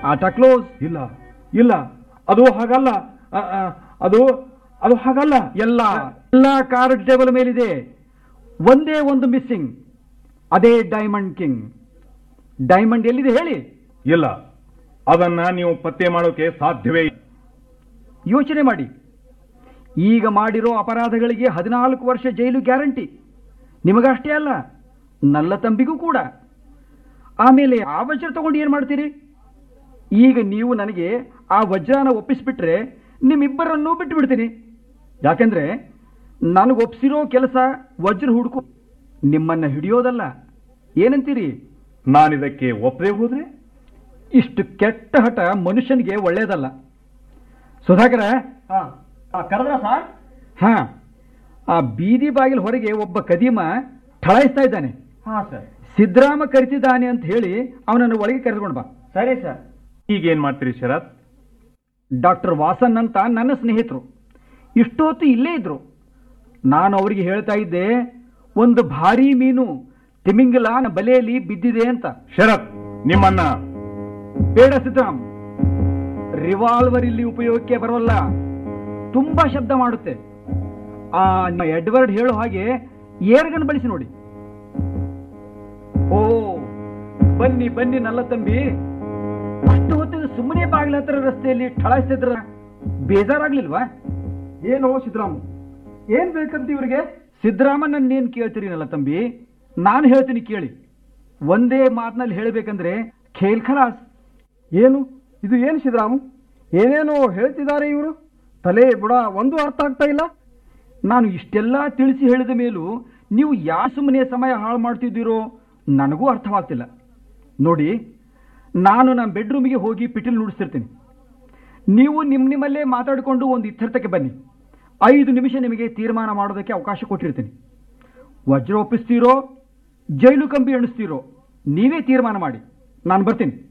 ಆಟ ಕ್ಲೋಸ್ ಇಲ್ಲ ಇಲ್ಲ ಅದು ಹಾಗಲ್ಲ ಆ, ಆ, ಅದು ಅದು ಹಾಗಲ್ಲ ಎಲ್ಲ ಎಲ್ಲ ಕಾರ್ಡ್ ಟೇಬಲ್ ಮೇಲಿದೆ ಒಂದೇ ಒಂದು ಮಿಸ್ಸಿಂಗ್ ಅದೇ ಡೈಮಂಡ್ ಕಿಂಗ್ ಡೈಮಂಡ್ ಎಲ್ಲಿದೆ ಹೇಳಿ ಇಲ್ಲ ಅದನ್ನ ನೀವು ಪತ್ತೆ ಮಾಡೋಕೆ ಸಾಧ್ಯವೇ ಇಲ್ಲ. ಯೋಚನೆ ಮಾಡಿ ಈಗ ಮಾಡಿರೋ ಅಪರಾಧಗಳಿಗೆ ಹದಿನಾಲ್ಕು ವರ್ಷ ಜೈಲು ಗ್ಯಾರಂಟಿ ನಿಮಗಷ್ಟೇ ಅಲ್ಲ ನಲ್ಲ ತಂಬಿಗೂ ಕೂಡ ಆಮೇಲೆ ಆ ವಜ್ರ ತಗೊಂಡು ಏನು ಮಾಡ್ತೀರಿ ಈಗ ನೀವು ನನಗೆ ಆ ವಜ್ರನ ಒಪ್ಪಿಸ್ಬಿಟ್ರೆ ನಿಮ್ಮಿಬ್ಬರನ್ನೂ ಬಿಟ್ಟು ಬಿಡ್ತೀನಿ ಯಾಕೆಂದ್ರೆ ನನಗೆ ಒಪ್ಸಿರೋ ಕೆಲಸ ವಜ್ರ ಹುಡುಕು ನಿಮ್ಮನ್ನ ಹಿಡಿಯೋದಲ್ಲ ಏನಂತೀರಿ ನಾನಿದಕ್ಕೆ ಒಪ್ಪದೆ ಹೋದ್ರೆ ಇಷ್ಟು ಕೆಟ್ಟ ಹಠ ಮನುಷ್ಯನಿಗೆ ಒಳ್ಳೆಯದಲ್ಲ ಸುಧಾಕರ ಕರೆದ್ರ ಸರ್ ಹಾ ಆ ಬೀದಿ ಬಾಗಿಲು ಹೊರಗೆ ಒಬ್ಬ ಕದೀಮ ಠಳಾಯಿಸ್ತಾ ಇದ್ದಾನೆ ಹಾ ಸರ್ ಸಿದ್ದರಾಮ ಕರಿತಿದ್ದಾನೆ ಅಂತ ಹೇಳಿ ಅವನನ್ನು ಒಳಗೆ ಕರೆದುಕೊಂಡು ಬಾ ಸರಿ ಸರ್ ಈಗೇನ್ ಮಾಡ್ತೀರಿ ಶರತ್ ಡಾಕ್ಟರ್ ವಾಸನ್ ಅಂತ ನನ್ನ ಸ್ನೇಹಿತರು ಇಷ್ಟೊತ್ತು ಇಲ್ಲೇ ಇದ್ರು ನಾನು ಅವರಿಗೆ ಹೇಳ್ತಾ ಇದ್ದೆ ಒಂದು ಭಾರಿ ಮೀನು ತಿಮಿಂಗಲ ನನ್ನ ಬಲೆಯಲ್ಲಿ ಬಿದ್ದಿದೆ ಅಂತ ಶರತ್ ನಿಮ್ಮನ್ನ ಬೇಡ ಸಿದ್ದರಾಮ್ ರಿವಾಲ್ವರ್ ಇಲ್ಲಿ ಉಪಯೋಗಕ್ಕೆ ಬರೋಲ್ಲ ತುಂಬಾ ಶಬ್ದ ಮಾಡುತ್ತೆ ಆ ನಮ್ಮ ಎಡ್ವರ್ಡ್ ಹೇಳೋ ಹಾಗೆ ಏರ್ಗನ್ ಬಳಸಿ ನೋಡಿ ಓ ಬನ್ನಿ ಬನ್ನಿ ನಲ್ಲ ತಂಬಿ ಅಷ್ಟು ಹೊತ್ತಿಗೆ ಸುಮ್ಮನೆ ಬಾಗಿಲ ಹತ್ರ ರಸ್ತೆಯಲ್ಲಿ ಠಳಾಯಿಸ್ತಿದ್ರ ಬೇಜಾರಾಗ್ಲಿಲ್ವಾ ಏನು ಸಿದ್ದರಾಮು ಏನ್ ಬೇಕಂತ ಇವ್ರಿಗೆ ಸಿದ್ದರಾಮಣ್ಣನ್ನೇನು ಕೇಳ್ತೀರಿ ನಲ್ಲ ತಂಬಿ ನಾನು ಹೇಳ್ತೀನಿ ಕೇಳಿ ಒಂದೇ ಮಾತಿನಲ್ಲಿ ಹೇಳಬೇಕಂದ್ರೆ ಖೇಲ್ ಖಲಾಸ್ ಏನು ಇದು ಏನು ಸಿದ್ದರಾಮು ಏನೇನೋ ಹೇಳ್ತಿದ್ದಾರೆ ಇವರು ತಲೆ ಬುಡ ಒಂದು ಅರ್ಥ ಆಗ್ತಾ ಇಲ್ಲ ನಾನು ಇಷ್ಟೆಲ್ಲ ತಿಳಿಸಿ ಹೇಳಿದ ಮೇಲೂ ನೀವು ಯಾ ಸುಮ್ಮನೆ ಸಮಯ ಹಾಳು ಮಾಡ್ತಿದ್ದೀರೋ ನನಗೂ ಅರ್ಥವಾಗ್ತಿಲ್ಲ ನೋಡಿ ನಾನು ನಮ್ಮ ಬೆಡ್ರೂಮಿಗೆ ಹೋಗಿ ಪಿಟಿಲ್ ನುಡಿಸ್ತಿರ್ತೀನಿ ನೀವು ನಿಮ್ಮ ನಿಮ್ಮಲ್ಲೇ ಮಾತಾಡಿಕೊಂಡು ಒಂದು ಇತ್ಯರ್ಥಕ್ಕೆ ಬನ್ನಿ ಐದು ನಿಮಿಷ ನಿಮಗೆ ತೀರ್ಮಾನ ಮಾಡೋದಕ್ಕೆ ಅವಕಾಶ ಕೊಟ್ಟಿರ್ತೀನಿ ವಜ್ರ ಒಪ್ಪಿಸ್ತೀರೋ ಜೈಲು ಕಂಬಿ ಎಣಿಸ್ತೀರೋ ನೀವೇ ತೀರ್ಮಾನ ಮಾಡಿ ನಾನು ಬರ್ತೀನಿ